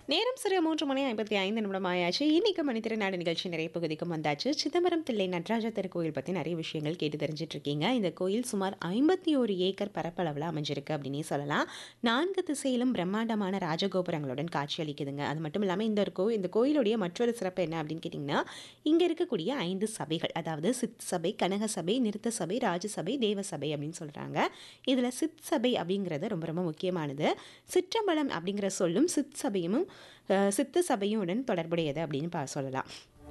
நேரம் சிறு மூன்று மணி ஐம்பத்தி ஐந்து நிமிடம் ஆயாச்சு இன்னைக்கு மணித்திர நாடு நிகழ்ச்சி நிறைய பகுதிக்கும் வந்தாச்சு சிதம்பரம் தில்லை நடராஜ திருக்கோயில் பற்றி நிறைய விஷயங்கள் கேட்டு தெரிஞ்சிட்டு இருக்கீங்க இந்த கோயில் சுமார் ஐம்பத்தி ஒரு ஏக்கர் பரப்பளவில் அமைஞ்சிருக்கு அப்படின்னே சொல்லலாம் நான்கு திசையிலும் பிரம்மாண்டமான ராஜகோபுரங்களுடன் காட்சியளிக்குதுங்க அது மட்டும் இல்லாமல் இந்த ஒரு கோ இந்த கோயிலுடைய மற்றொரு சிறப்பு என்ன அப்படின்னு கேட்டிங்கன்னா இங்கே இருக்கக்கூடிய ஐந்து சபைகள் அதாவது சித் சபை கனக சபை நிறுத்த சபை ராஜசபை தேவசபை அப்படின்னு சொல்கிறாங்க இதில் சித் சபை அப்படிங்கிறது ரொம்ப ரொம்ப முக்கியமானது சிற்றம்பலம் அப்படிங்கிற சொல்லும் சித் சபையும் அஹ், சித்து சபையுடன் தொடர்புடையது அப்படின்னு பா சொல்லலாம்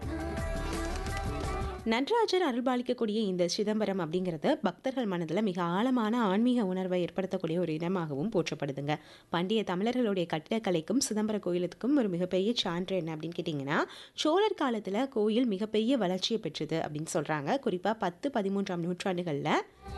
நடராஜர் அருள்பாலிக்கக்கூடிய இந்த சிதம்பரம் அப்படிங்கிறது பக்தர்கள் மனதில் மிக ஆழமான ஆன்மீக உணர்வை ஏற்படுத்தக்கூடிய ஒரு இடமாகவும் போற்றப்படுதுங்க பண்டைய தமிழர்களுடைய கட்டிடக்கலைக்கும் சிதம்பர கோயிலுக்கும் ஒரு மிகப்பெரிய சான்று என்ன அப்படின்னு கேட்டிங்கன்னா சோழர் காலத்தில் கோயில் மிகப்பெரிய வளர்ச்சியை பெற்றது அப்படின்னு சொல்கிறாங்க குறிப்பாக பத்து பதிமூன்றாம் நூற்றாண்டுகளில்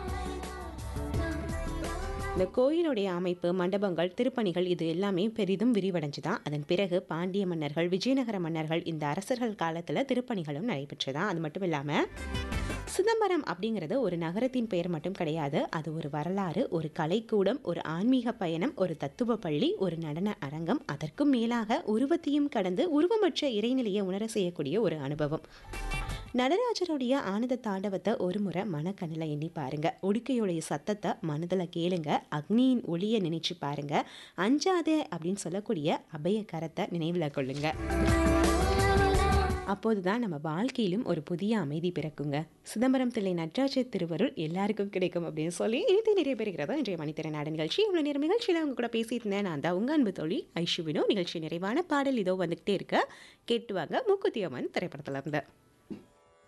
இந்த கோயிலுடைய அமைப்பு மண்டபங்கள் திருப்பணிகள் இது எல்லாமே பெரிதும் விரிவடைஞ்சுதான் அதன் பிறகு பாண்டிய மன்னர்கள் விஜயநகர மன்னர்கள் இந்த அரசர்கள் காலத்தில் திருப்பணிகளும் நடைபெற்றுதான் அது மட்டும் இல்லாமல் சிதம்பரம் அப்படிங்கிறது ஒரு நகரத்தின் பெயர் மட்டும் கிடையாது அது ஒரு வரலாறு ஒரு கலைக்கூடம் ஒரு ஆன்மீக பயணம் ஒரு தத்துவ பள்ளி ஒரு நடன அரங்கம் அதற்கும் மேலாக உருவத்தையும் கடந்து உருவமற்ற இறைநிலையை உணர செய்யக்கூடிய ஒரு அனுபவம் நடராஜருடைய ஆனந்த தாண்டவத்தை ஒரு முறை மனக்கண்ணில் எண்ணி பாருங்க உடுக்கையுடைய சத்தத்தை மனதில் கேளுங்க அக்னியின் ஒளியை நினைச்சு பாருங்க அஞ்சாதே அப்படின்னு சொல்லக்கூடிய அபய கரத்தை நினைவில் கொள்ளுங்க அப்போதுதான் நம்ம வாழ்க்கையிலும் ஒரு புதிய அமைதி பிறக்குங்க சிதம்பரம் தில்லை நடராஜர் திருவருள் எல்லாருக்கும் கிடைக்கும் அப்படின்னு சொல்லி இறுதி நிறைய பெறுகிறதா இன்றைய மணித்திற நாடு நிகழ்ச்சி இவ்வளோ நேரம் நிகழ்ச்சியில் அவங்க கூட பேசிட்டு இருந்தேன் நான் தான் உங்கள் அன்பு தோழி ஐஷுவினோ நிகழ்ச்சி நிறைவான பாடல் இதோ வந்துகிட்டே இருக்க கேட்டுவாங்க மூக்குத்தி அம்மன் திரைப்படத்தில் இருந்து